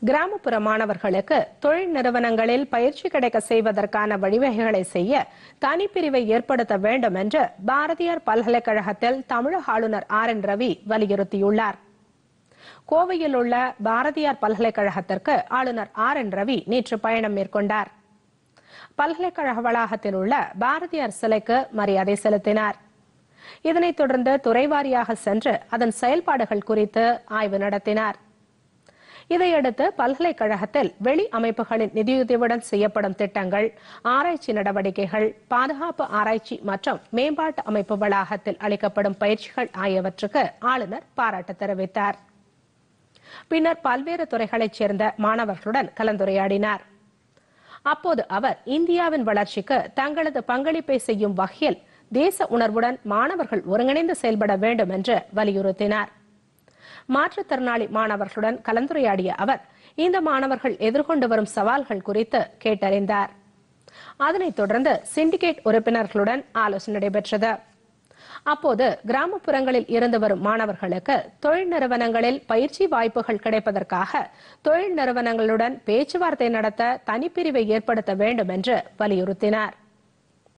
கிராமப்புற மாணவர்களுக்கு தொழில் நிறுவனங்களில் பயிற்சி கிடைக்க செய்வதற்கான வழிவகைகளை செய்ய தனிப்பிரிவை ஏற்படுத்த வேண்டும் என்று பாரதியார் பல்கலைக்கழகத்தில் தமிழக ஆளுநர் ஆர் என் ரவி வலியுறுத்தியுள்ளார் கோவையில் உள்ள பாரதியார் பல்கலைக்கழகத்திற்கு ஆளுநர் ஆர் என் ரவி நேற்று பயணம் மேற்கொண்டார் பல்கலைக்கழக வளாகத்தில் உள்ள பாரதியார் சிலைக்கு மரியாதை செலுத்தினார் இதனைத் தொடர்ந்து துறைவாரியாக சென்று அதன் செயல்பாடுகள் குறித்து ஆய்வு நடத்தினார் இதையடுத்து பல்கலைக்கழகத்தில் வெளி அமைப்புகளின் நிதியுதவியுடன் செய்யப்படும் திட்டங்கள் ஆராய்ச்சி நடவடிக்கைகள் பாதுகாப்பு ஆராய்ச்சி மற்றும் மேம்பாட்டு அமைப்பு வளாகத்தில் அளிக்கப்படும் பயிற்சிகள் ஆகியவற்றுக்கு ஆளுநர் பாராட்டு தெரிவித்தார் பின்னர் பல்வேறு துறைகளைச் சேர்ந்த மாணவர்களுடன் கலந்துரையாடினார் அப்போது அவர் இந்தியாவின் வளர்ச்சிக்கு தங்களது பங்களிப்பை செய்யும் வகையில் தேச உணர்வுடன் மாணவர்கள் ஒருங்கிணைந்து செயல்பட வேண்டும் என்று வலியுறுத்தினார் மாற்றுத்திறனாளி மாணவர்களுடன் கலந்துரையாடிய அவர் இந்த மாணவர்கள் எதிர்கொண்டு வரும் சவால்கள் குறித்து கேட்டறிந்தார் அதனைத் தொடர்ந்து சிண்டிகேட் உறுப்பினர்களுடன் ஆலோசனை நடைபெற்றது அப்போது கிராமப்புறங்களில் இருந்து வரும் மாணவர்களுக்கு தொழில் நிறுவனங்களில் பயிற்சி வாய்ப்புகள் கிடைப்பதற்காக தொழில் நிறுவனங்களுடன் பேச்சுவார்த்தை நடத்த தனிப்பிரிவை ஏற்படுத்த வேண்டும் என்று வலியுறுத்தினார்